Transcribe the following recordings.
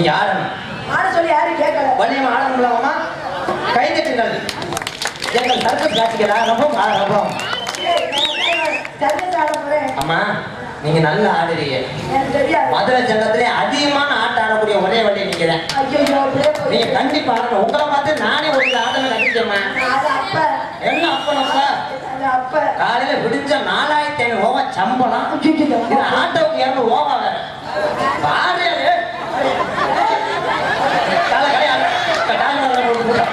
நீங்க ஆடணும் ஆட சொல்லி யாரும் கேட்கல வள்ளியம் ஆடணும்லாமா கை தட்டுங்கள் எங்கள் சர்க்கஸ் காட்சிகளா ரொம்ப ரொம்ப சர்க்கஸ் ஆட போறேன் அம்மா நீங்க நல்லா ஆடுறீங்க எனக்கு தெரியாது மதுரை சங்கத்திலே அதிகமான ஆட்டம் ஆடக்கூடிய ஒரே வழி நிக்கிறேன் ஐயோ அப்படியே போய் நீங்க கண்டிப்பா ஆடணும் உங்களை பார்த்து நானே ஒரு ஆட்டம் கட்டிச்சேம்மா அது அப்ப என்ன அப்பனப்ப அது அப்ப காலையில விடிஞ்ச நாலாயிரத்தி ஐநூறு ரூபா சம்பளம் இது ஆட்டோவுக்கு இரநூறு ரூபா வேற ஆடுறியாரு காலை கிடையாது காலை கிடையாது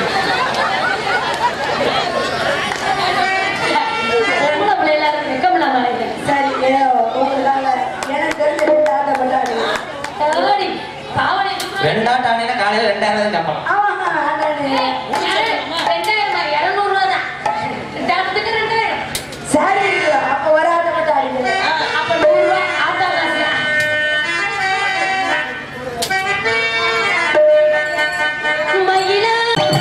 பொம்பளை பிள்ளைல வெக்கமில்ல மாதிரி சரி ஏதோ உங்களுக்காக எனக்கு தெரிஞ்ச ரெண்டு ஆட்ட கொண்டாடி தேடி பாவனை ரெண்டாட்டம் ஆடினா காலையில ரெண்டாயிரம் சம்பளம் ஆமா ஆண்டாடி ரெண்டாயிரம் இருநூறு ரூபா தான் ரெண்டாயிரத்துக்கு ரெண்டாயிரம் சரி அப்ப ஒரு ஆட்ட கொண்டாடி அப்ப நூறு ரூபா ஆட்டோ காசு மயிலா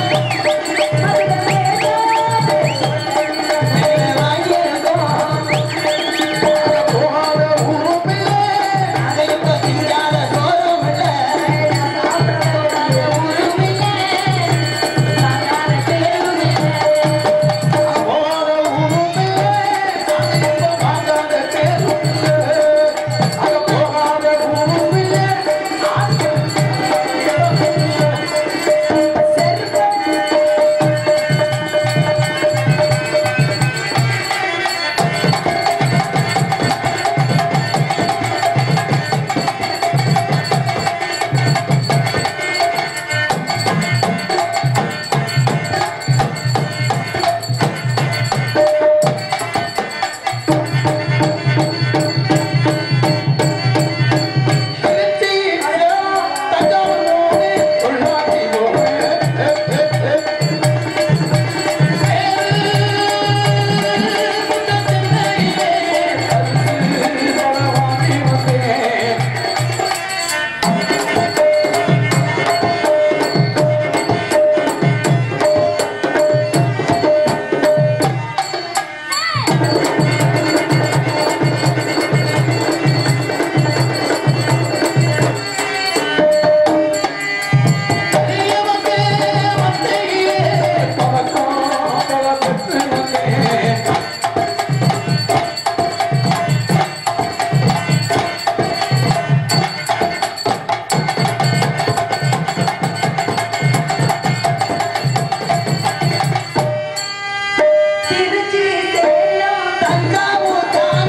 திருச்சி சேலம்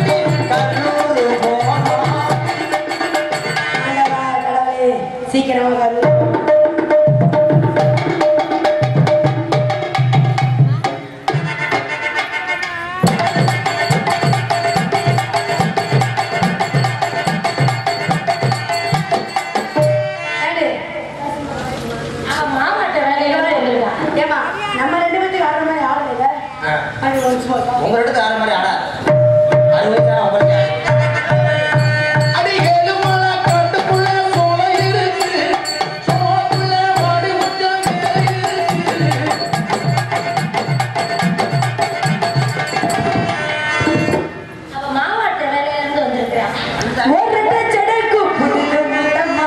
ஆண்டவா கடவுளே சீக்கிரமா வரு ஏடு, அவன் மாமாட்ட வேலையோட இருந்திருக்கான் ஏம்மா, நம்ம ரெண்டு பேத்துக்கு ஆடுற மாதிரி ஆடல இல்ல? அது ஒரு சும்மா. உங்க இடத்துக்கு ஆறு மாதிரி ஆடா அறுபது தான் உங்களுக்கு அவன் மாமாட்ட வேலையில இருந்து வந்திருக்கிறான் ஒரு செடைக்கு புதிது முத்தம்மா.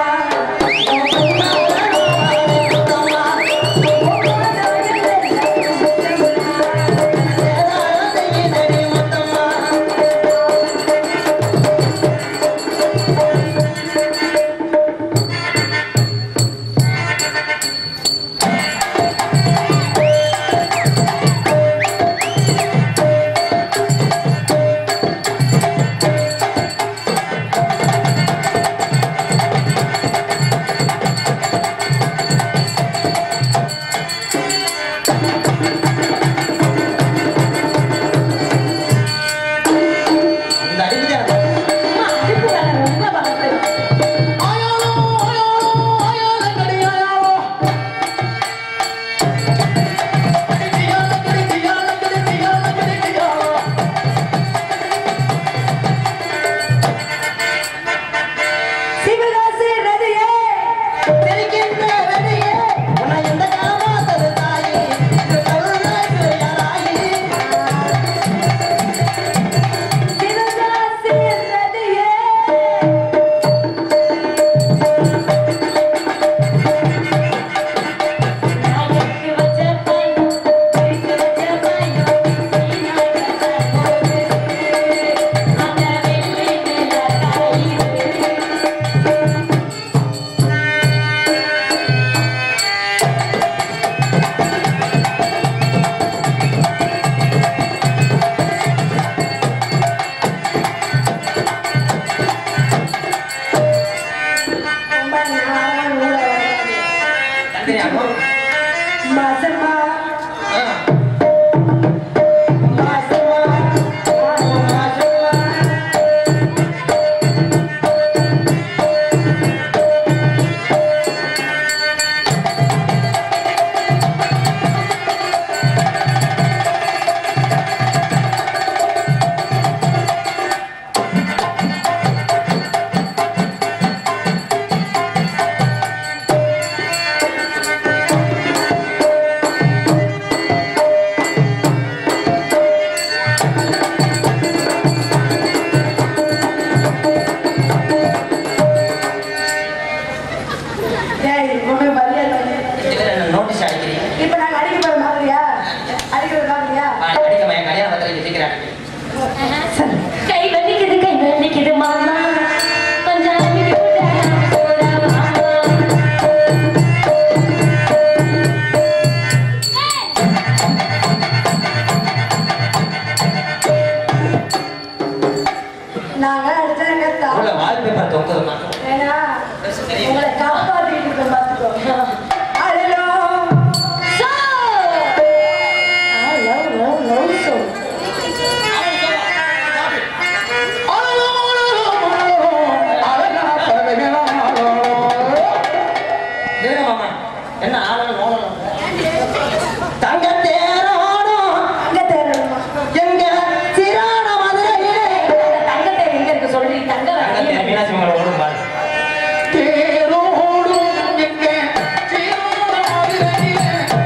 தெரியாமோ மாசமா ஆ. மாசமா மாசமா ஏய் உங்க மரியாதை இதுல என்ன நோட்டீஸ் அடிக்கிறீங்க இப்ப நாங்க அடிக்க போற மாதிரியா அடிக்கிறது மாதிரியா ஆ, அடிக்கமா என் கல்யாண பத்திரிக்கை சீக்கிரம் கை வலிக்குது கை வலிக்குது மாமா கொஞ்சம் அமைதி விட்டா போடா மாமா நாங்க அடிச்சாங்க தா- உள்ள வால்பேப்பர் தொங்குதுமா ஏன்னா உங்களை காப்பாத்திட்டு இருக்கேன் பாத்துக்கோ hello So, I love, love, love so. இருங்க மாமா என்ன ஆளு ஓடணும் தங்க தேரோடும் அங்க தேடணுமா எங்க சிறான மதுரையிலே தங்கத்தை எங்க இருக்கு சொல்றீ தங்க தங்க தேர் வேலையை மீனாட்சி மங்கலம் ஓடும் பாரு தேரோடும் எங்க சீரோட மதுரையிலே